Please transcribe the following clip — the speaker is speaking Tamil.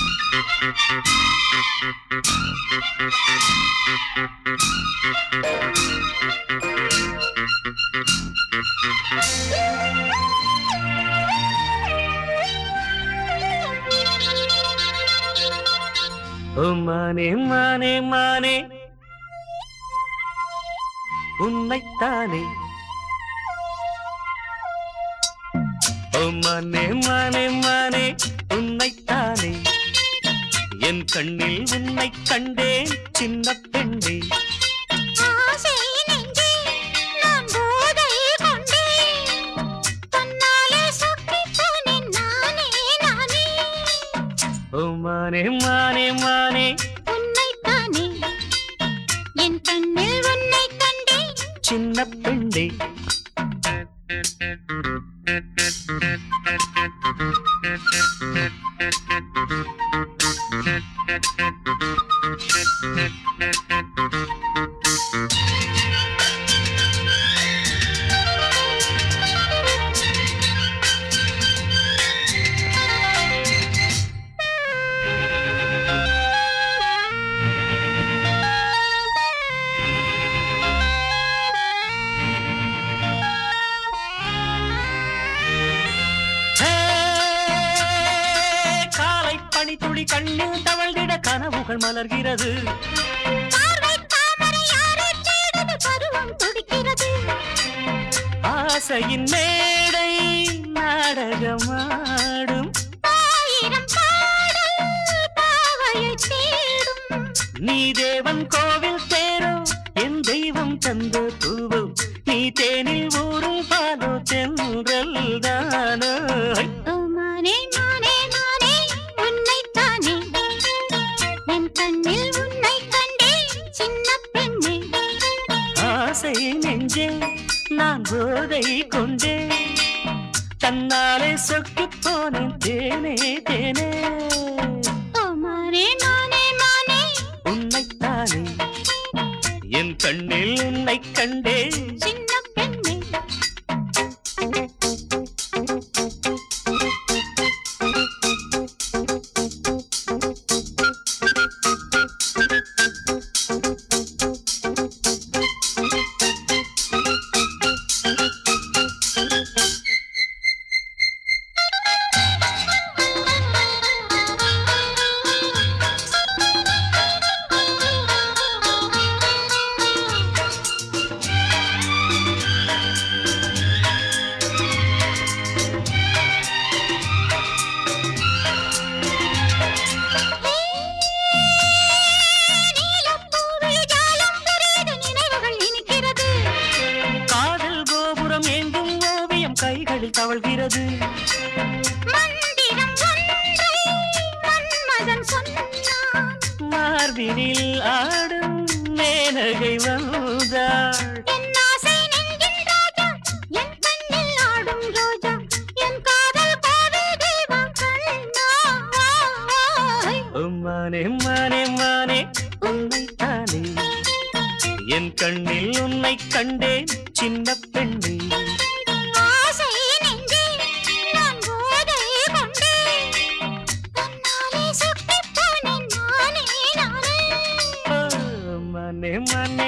ஓ மானே மானே மானே உன்னைத்தானே ஓ மானே மானே மானே உன்னைத்தானே என் கண்ணில் உன்னை கண்டேன் சின்ன பெண்ணே ஆசை நெஞ்சே நான் போதை கொண்டேன் தன்னாலே சொக்கிப் போனேன் நானே நானே ஓ மானே மானே மானே உன்னைத்தானே என் கண்ணில் உன்னை கண்டேன் சின்ன பெண்ணே ஹே, காலை பனித்துளி கண்ணில் தவழ்ந்திட கனவுகள் மலர்கிறது பார்வை தாமரை யாரை தேடுது பருவம் துடிக்கிறது ஆசையின் மேடை நாடகமாடும் ஆயிரம் பாடல் பாவையை தேடும் நீ தேவன் கோவில் தேரோ என் தெய்வம் தந்த பூவோ நீ தேனில் ஊரும் பாலோ தென்றல் தானோ ஓ மானே மானே மானே உன்னைத்தானே என் கண்ணில் உன்னை கண்டேன் சின்ன பெண்ணே ஆசை நெஞ்சே நான் போதை கொண்டே தன்னாலே சொக்கிப் போனேன் தேனே தேனே ஓ மானே மானே மானே உன்னைத்தானே என் கண்ணில் உன்னை கண்டே சின்ன பெண்ணே நீலப்பூவில் ஜாலம் புரியுது நினைவுகள் இனிக்கிறது காதல் கோபுரம் எங்கும் ஓவியம் கைகளில் தவழ்கிறது மந்திரம் ஒன்றை மன்மதன் சொன்னான் மார்பினில் ஆடும் மேனகை வந்தாள் என் ஆசை நெஞ்சின் ராஜா என் கண்ணில் ஆடும் ரோஜா என் காதல் கோவில் தெய்வம் கண்ணாய் மானே மானே மானே உன்னைத்தானே என் கண்ணில் உன்னை கண்டேன் சின்ன பெண்ணே ஆசை நெஞ்சே நான் போதை கொண்டேன் தன்னாலே சொக்கிப் போனேன் நானே நானே ஓ, மானே மானே